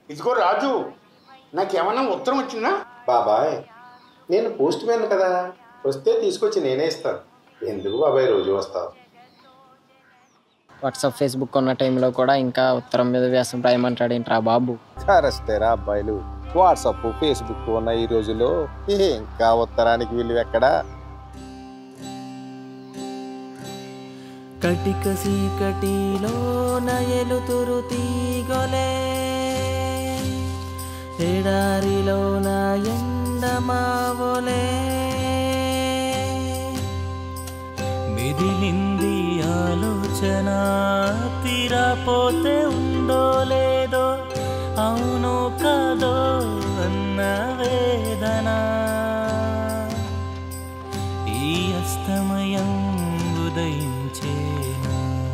ఇదిగో రాజు నాకేమన్నా ఉత్తరం వచ్చిందా బాబాయ్ నేను పోస్ట్ మ్యాన్ కదా వస్తే తీసుకొచ్చి నేనే ఇస్తాను ఎందుకు బాబాయ్ రోజు వస్తావు వాట్సాప్ ఫేస్బుక్ ఉన్న టైంలో కూడా ఇంకా ఉత్తరం మీద వ్యాసం రాయమంటాడు ఏంట్రా బాబు కరెస్టేరా అబ్బాయిలు వాట్సాప్ ఫేస్బుక్ ఉన్న ఈ రోజుల్లో ఇంకా ఉత్తరానికి విలువ ఎక్కడా కటిక సీకటిలో నయలుతురు తీగొలే ఎడారిలో నా ఎండమావొలే మిదిలింది ఆలోచన తీరాపోతే ఉందో లేదో అవును కాదో అన్న వేదన ఈ అస్తమయం ఉదయించేనా